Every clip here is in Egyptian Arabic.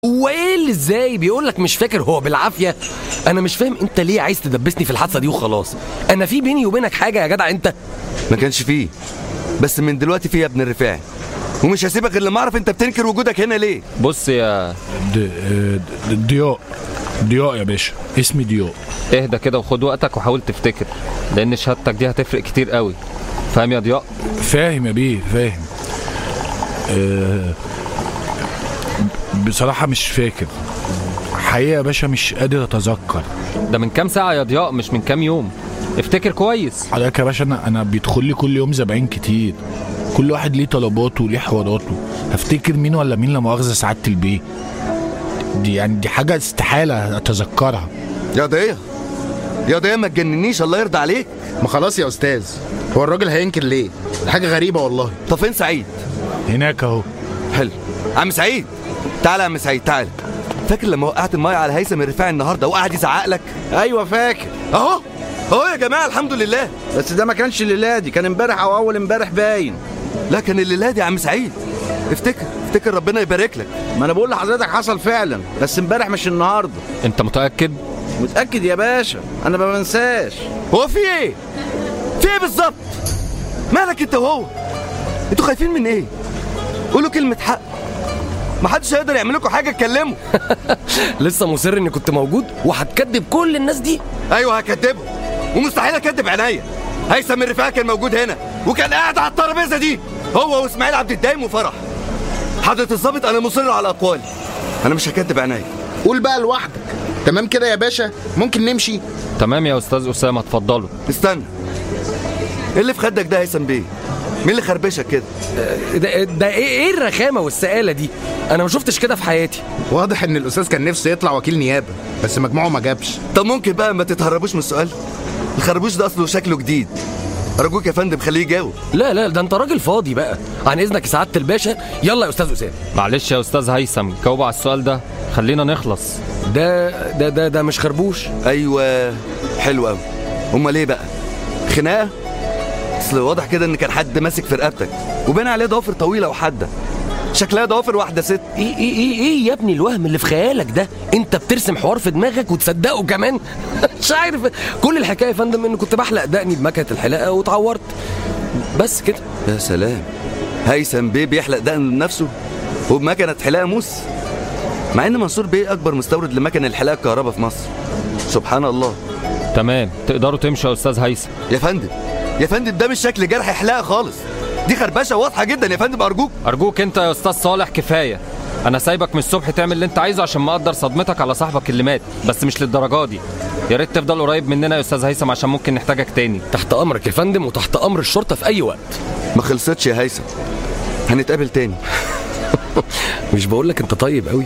وايه اللي ازاي بيقول لك مش فاكر هو بالعافيه انا مش فاهم انت ليه عايز تدبسني في الحادثه دي وخلاص انا في بيني وبينك حاجه يا جدع انت ما كانش فيه بس من دلوقتي فيه يا ابن الرفاعي ومش هسيبك غير لما اعرف انت بتنكر وجودك هنا ليه بص يا د... د... ضياء ضياء يا باشا اسمي ضياء اهدى كده وخد وقتك وحاول تفتكر لان شهادتك دي هتفرق كتير قوي فاهم يا ضياء فاهم يا بيه فاهم أه... بصراحة مش فاكر حقيقة يا باشا مش قادر أتذكر ده من كام ساعه يا ضياء مش من كام يوم افتكر كويس حضرتك يا باشا أنا أنا بيدخل لي كل يوم زباين كتير كل واحد ليه طلباته وليه حواراته هفتكر مين ولا مين لا مؤاخذة سعادة البيه دي يعني دي حاجة استحالة أتذكرها يا ضياء يا ضياء ما تجننيش الله يرضى عليك ما خلاص يا استاذ هو الراجل هينكر ليه دي حاجه غريبه والله طب فين سعيد هناك أهو حلو عم سعيد تعالى يا عم سعيد تعالى فاكر لما وقعت المايه على هيثم الرفاعي النهارده وقعد يزعق لك ايوه فاكر اهو اهو يا جماعه الحمد لله بس ده ما كانش الليله دي كان امبارح او اول امبارح باين لكن الليله دي يا عم سعيد افتكر افتكر ربنا يبارك لك ما انا بقول لحضرتك حصل فعلا بس امبارح مش النهارده انت متاكد متاكد يا باشا انا ما بنساش هو في ايه في ايه بالظبط مالك انت وهو انتوا خايفين من ايه قولوا كلمه حق ما حدش هيقدر يعمل لكم حاجه اتكلموا لسه مصر اني كنت موجود وهتكذب كل الناس دي ايوه هكدبه ومستحيل اكدب عينيا هيثم الرفاعي كان موجود هنا وكان قاعد على الترابيزه دي هو واسماعيل عبد الدايم وفرح حضرة الظابط انا مصر على اقوالي انا مش هكدب عينيا قول بقى لوحدك تمام كده يا باشا ممكن نمشي تمام يا استاذ اسامه اتفضلوا استنى ايه اللي في خدك ده يا هيثم بيه مين اللي خربشك كده ده, ده ايه ايه الرخامه والسقاله دي انا ما شفتش كده في حياتي واضح ان الاستاذ كان نفسه يطلع وكيل نيابه بس مجموعه ما جابش طب ممكن بقى ما تتهربوش من السؤال الخربوش ده اصله شكله جديد ارجوك يا فندم خليه يجاوب لا لا ده انت راجل فاضي بقى عن اذنك يا سعاده الباشا يلا يا استاذ اسامه معلش يا استاذ هيثم جاوب على السؤال ده خلينا نخلص ده ده ده ده مش خربوش ايوه حلو قوي امال ايه بقى خناقه اصل واضح كده ان كان حد ماسك في رقبتك وبان عليه ضوافر طويله وحاده شكلها ضوافر واحده ست ايه ايه ايه ايه يا ابني الوهم اللي في خيالك ده انت بترسم حوار في دماغك وتصدقه كمان مش عارف كل الحكايه يا فندم ان كنت بحلق دقني بمكنه الحلاقه واتعورت بس كده يا سلام هيثم بيه بيحلق دقن بنفسه وبمكنه حلاقه موس مع ان منصور بيه اكبر مستورد لمكن الحلاقه الكهرباء في مصر سبحان الله تمام تقدروا تمشوا يا استاذ هيثم يا فندم يا فندم ده مش شكل جرح حلاقه خالص دي خربشه واضحه جدا يا فندم ارجوك ارجوك انت يا استاذ صالح كفايه انا سايبك من الصبح تعمل اللي انت عايزه عشان ما اقدر صدمتك على صاحبك اللي مات بس مش للدرجه دي يا ريت تفضل قريب مننا يا استاذ هيثم عشان ممكن نحتاجك تاني تحت امرك يا فندم وتحت امر الشرطه في اي وقت ما خلصتش يا هيثم هنتقابل تاني مش بقول لك انت طيب قوي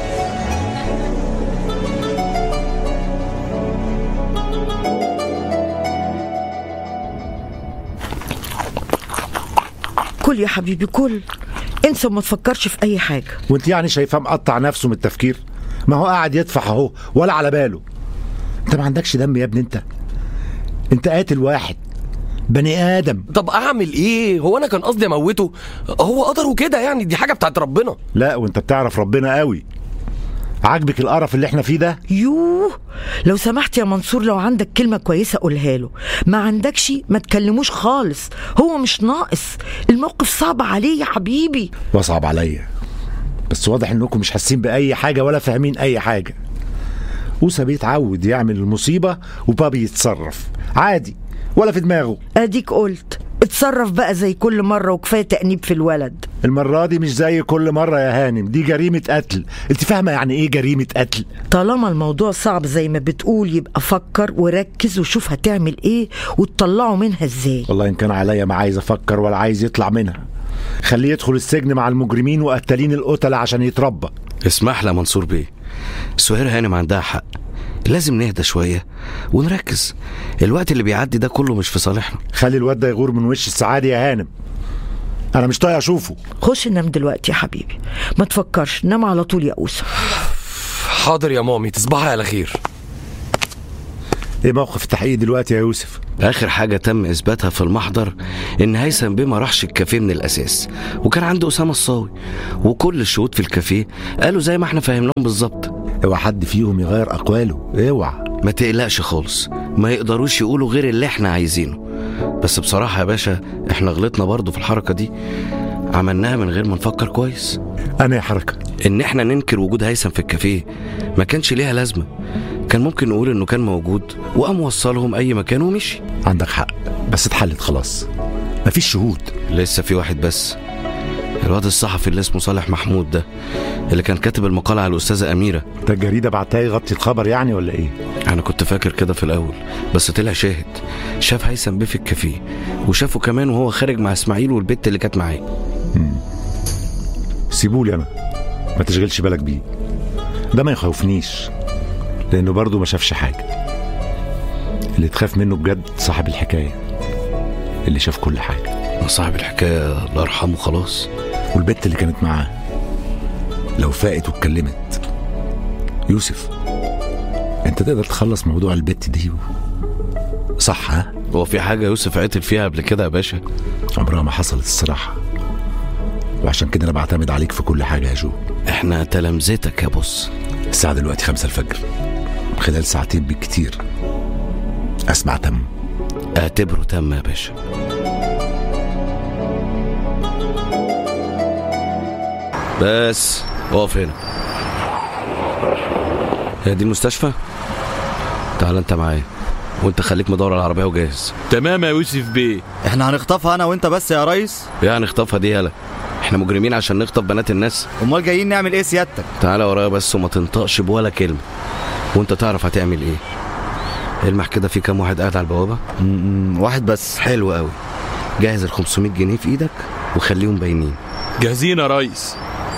كل يا حبيبي كل انسى وما تفكرش في اي حاجه وانت يعني شايفاه مقطع نفسه من التفكير ما هو قاعد يدفع اهو ولا على باله انت ما عندكش دم يا ابني انت انت قاتل واحد بني ادم طب اعمل ايه هو انا كان قصدي اموته هو قدره كده يعني دي حاجه بتاعت ربنا لا وانت بتعرف ربنا قوي عاجبك القرف اللي احنا فيه ده يوه لو سمحت يا منصور لو عندك كلمة كويسة قولها له ما عندكش ما تكلموش خالص هو مش ناقص الموقف صعب عليه يا حبيبي واصعب عليا بس واضح انكم مش حاسين باي حاجه ولا فاهمين اي حاجه موسى بيتعود يعمل المصيبه وبابي يتصرف عادي ولا في دماغه اديك قلت اتصرف بقى زي كل مرة وكفاية تأنيب في الولد المره دي مش زي كل مره يا هانم دي جريمه قتل انت فاهمه يعني ايه جريمه قتل طالما الموضوع صعب زي ما بتقول يبقى فكر وركز وشوف هتعمل ايه وتطلعه منها ازاي والله ان كان عليا ما عايز افكر ولا عايز يطلع منها خليه يدخل السجن مع المجرمين وقتالين القتله عشان يتربى اسمح لي يا منصور بيه سهير هانم عندها حق لازم نهدى شوية ونركز الوقت اللي بيعدي ده كله مش في صالحنا خلي الواد ده يغور من وش السعاده يا هانم انا مش طايق اشوفه خش نام دلوقتي يا حبيبي ما تفكرش نام على طول يا أوسة حاضر يا مامي تصبحي على خير ايه موقف التحقيق دلوقتي يا يوسف اخر حاجه تم اثباتها في المحضر ان هيثم بيه ما راحش الكافيه من الاساس وكان عنده اسامه الصاوي وكل الشهود في الكافيه قالوا زي ما احنا فاهمناهم بالظبط اوعى حد فيهم يغير اقواله اوعى ما تقلقش خالص ما يقدروش يقولوا غير اللي احنا عايزينه بس بصراحه يا باشا احنا غلطنا برضو في الحركه دي عملناها من غير ما نفكر كويس انا يا حركه ان احنا ننكر وجود هيثم في الكافيه ما كانش ليها لازمه كان ممكن نقول انه كان موجود وقام وصلهم اي مكان ومشي عندك حق بس اتحلت خلاص مفيش شهود لسه في واحد بس الواد الصحفي اللي اسمه صالح محمود ده اللي كان كاتب المقالة على الأستاذة أميرة انت الجريده بعتها يغطي الخبر يعني ولا ايه أنا كنت فاكر كده في الأول بس طلع شاهد شاف هيثم بيه في الكافيه وشافه كمان وهو خارج مع إسماعيل والبت اللي كانت معاه سيبولي انا ما تشغلش بالك بيه ده ما يخوفنيش لانه برضه ما شافش حاجه اللي تخاف منه بجد صاحب الحكايه اللي شاف كل حاجه صاحب الحكاية الله يرحمه خلاص والبت اللي كانت معاه لو فاقت واتكلمت يوسف انت تقدر تخلص موضوع البت دي صح ها هو في حاجة يوسف عتل فيها قبل كده يا باشا عمرها ما حصلت الصراحه وعشان كده انا بعتمد عليك في كل حاجه يا جو احنا تلامذتك يا بص الساعه دلوقتي خمسة الفجر خلال ساعتين بالكتير اسمع تم اعتبره تم يا باشا بس اقف هنا هي دي المستشفى تعال انت معايا وانت خليك مدور على العربيه وجاهز تمام يا يوسف بيه احنا هنخطفها انا وانت بس يا ريس يعني اخطفها دي يالا احنا مجرمين عشان نخطف بنات الناس امال جايين نعمل ايه سيادتك تعالى ورايا بس وما تنطقش بولا كلمه وانت تعرف هتعمل ايه المح كده في كام واحد قاعد على البوابه م- واحد بس حلو قوي جهز ال 500 جنيه في ايدك وخليهم باينين جاهزين يا ريس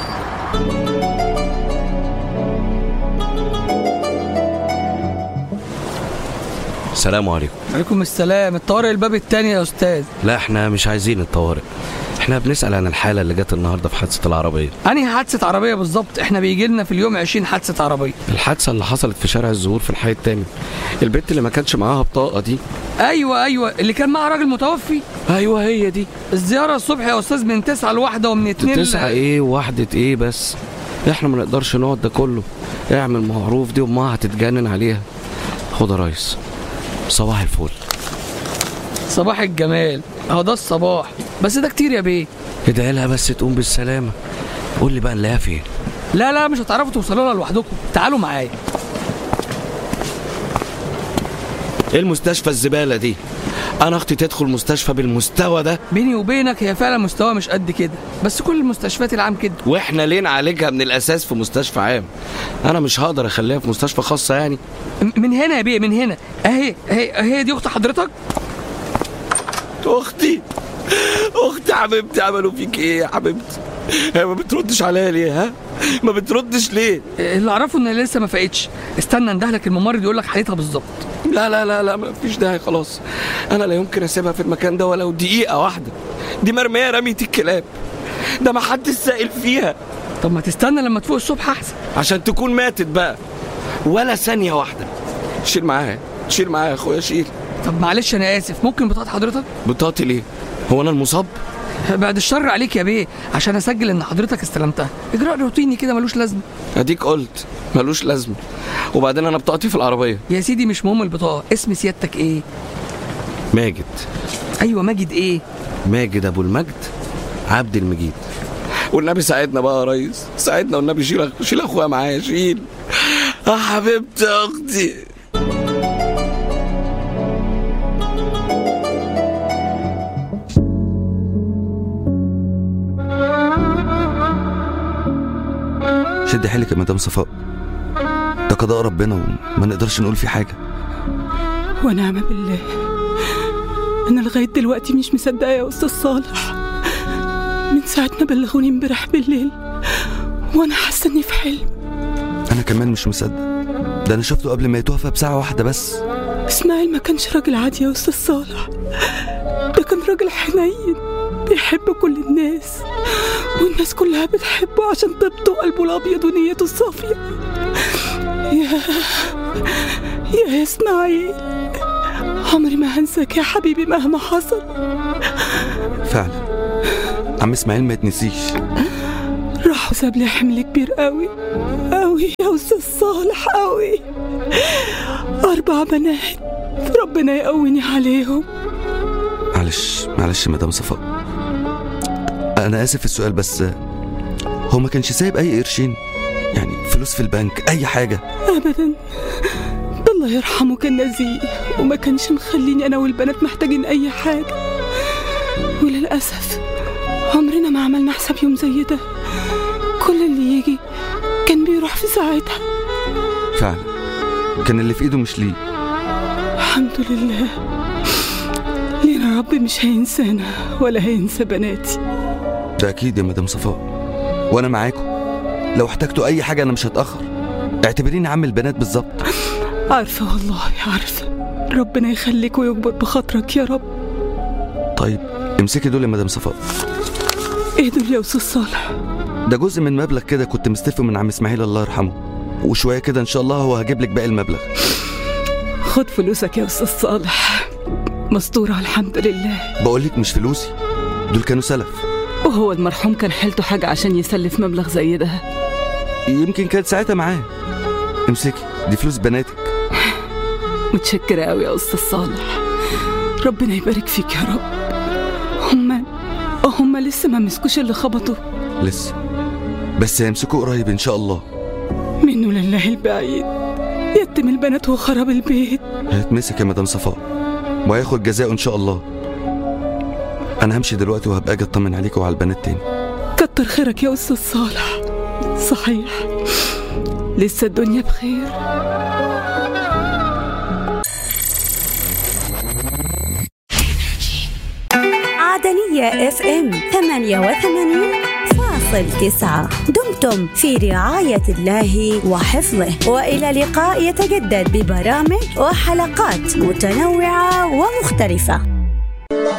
السلام عليكم عليكم السلام الطوارئ الباب التاني يا استاذ لا احنا مش عايزين الطوارئ احنا بنسأل عن الحالة اللي جت النهاردة في حادثة العربية انهي حادثه عربيه بالظبط احنا بيجي لنا في اليوم 20 حادثه عربيه الحادثة اللي حصلت في شارع الزهور في الحي التامن البنت اللي ما كانش معاها بطاقة دي ايوه ايوه اللي كان معاه راجل متوفي ايوه هي دي الزياره الصبح يا استاذ من 9 لواحده ومن 2 تسعة ايه وواحدة ايه بس احنا ما نقدرش نقعد ده كله اعمل معروف دي امها هتتجنن عليها خد يا ريس صباح الفل صباح الجمال اهو ده الصباح بس ده كتير يا بيه ادعي لها بس تقوم بالسلامة قول لي بقى نلاقيها فين لا لا مش هتعرفوا توصلوا لها لوحدكم تعالوا معايا ايه المستشفى الزبالة دي انا اختي تدخل مستشفى بالمستوى ده بيني وبينك هي فعلا مستوى مش قد كده بس كل المستشفيات العام كده واحنا ليه نعالجها من الاساس في مستشفى عام انا مش هقدر اخليها في مستشفى خاصه يعني م- من هنا يا بيه من هنا اهي اهي اهي دي اخت حضرتك اختي اختي حبيبتي عملوا فيك ايه يا حبيبتي هي ما بتردش عليا ليه ها ما بتردش ليه اللي اعرفه ان لسه ما فاقتش استنى اندهلك الممرض يقول لك حالتها بالظبط لا لا لا لا ما فيش داعي خلاص انا لا يمكن اسيبها في المكان ده ولو دقيقه واحده دي مرميه رميه الكلاب ده ما حدش سائل فيها طب ما تستنى لما تفوق الصبح احسن عشان تكون ماتت بقى ولا ثانيه واحده شيل معاها شيل معاها يا اخويا شيل طب معلش انا اسف ممكن بطاقه حضرتك بطاقتي ليه هو انا المصاب بعد الشر عليك يا بيه عشان اسجل ان حضرتك استلمتها اجراء روتيني كده ملوش لازمه اديك قلت ملوش لازمه وبعدين انا بطاقتي في العربيه يا سيدي مش مهم البطاقه اسم سيادتك ايه ماجد ايوه ماجد ايه ماجد ابو المجد عبد المجيد والنبي ساعدنا بقى يا ريس ساعدنا والنبي شيل شيل اخويا معايا شيل يا حبيبتي يا اختي شد حيلك يا مدام صفاء ده قضاء ربنا وما نقدرش نقول فيه حاجه ونعم بالله أنا لغاية دلوقتي مش مصدقة يا أستاذ صالح من ساعة ما بلغوني امبارح بالليل وأنا حاسة إني في حلم انا كمان مش مصدق ده انا شفته قبل ما يتوفى بساعه واحده بس إسماعيل ما كانش راجل عادي يا أستاذ صالح ده كان راجل حنين بيحب كل الناس والناس كلها بتحبه عشان طيبته وقلبه الأبيض ونيته الصافية يا يا إسماعيل عمري ما هنساك يا حبيبي مهما حصل فعلا عم اسماعيل ما يتنسيش راح وساب لي حمل كبير قوي قوي يا أستاذ صالح قوي أربع بنات ربنا يقويني عليهم معلش معلش يا مدام صفاء انا اسف في السؤال بس هو ما كانش سايب اي قرشين يعني فلوس في البنك اي حاجه أبدا ده الله يرحمه كان نزيه وما كانش مخليني أنا والبنات محتاجين أي حاجة وللأسف عمرنا ما عملنا حساب يوم زي ده كل اللي يجي كان بيروح في ساعتها فعلا كان اللي في ايده مش ليه الحمد لله لينا رب مش هينسانا ولا هينسى بناتي ده اكيد يا مدام صفاء وانا معاكم لو احتجتوا اي حاجه انا مش هتاخر اعتبريني عم البنات بالظبط عارفة والله عارفة ربنا يخليك ويكبر بخاطرك يا رب طيب امسكي دول يا مدام صفاء ايه دول يا أستاذ صالح ده جزء من مبلغ كده كنت مستلفه من عم اسماعيل الله يرحمه وشويه كده ان شاء الله هو هجيب لك باقي المبلغ خد فلوسك يا أستاذ صالح مستورة الحمد لله بقول لك مش فلوسي دول كانوا سلف وهو المرحوم كان حيلته حاجة عشان يسلف مبلغ زي ده يمكن كانت ساعتها معاه امسكي دي فلوس بناتك متشكرة أوي يا أستاذ صالح ربنا يبارك فيك يا رب هما هما لسه ما مسكوش اللي خبطوا لسه بس هيمسكوا قريب ان شاء الله منه لله البعيد يتم البنات وخرب البيت هيتمسك يا مدام صفاء وهياخد جزاءه ان شاء الله انا همشي دلوقتي وهبقى اجي اطمن عليكم وعلى البنات تاني كتر خيرك يا أستاذ صالح صحيح لسه الدنيا بخير عدنية اف ام 88 فاصل تسعة دمتم في رعاية الله وحفظه وإلى لقاء يتجدد ببرامج وحلقات متنوعة ومختلفة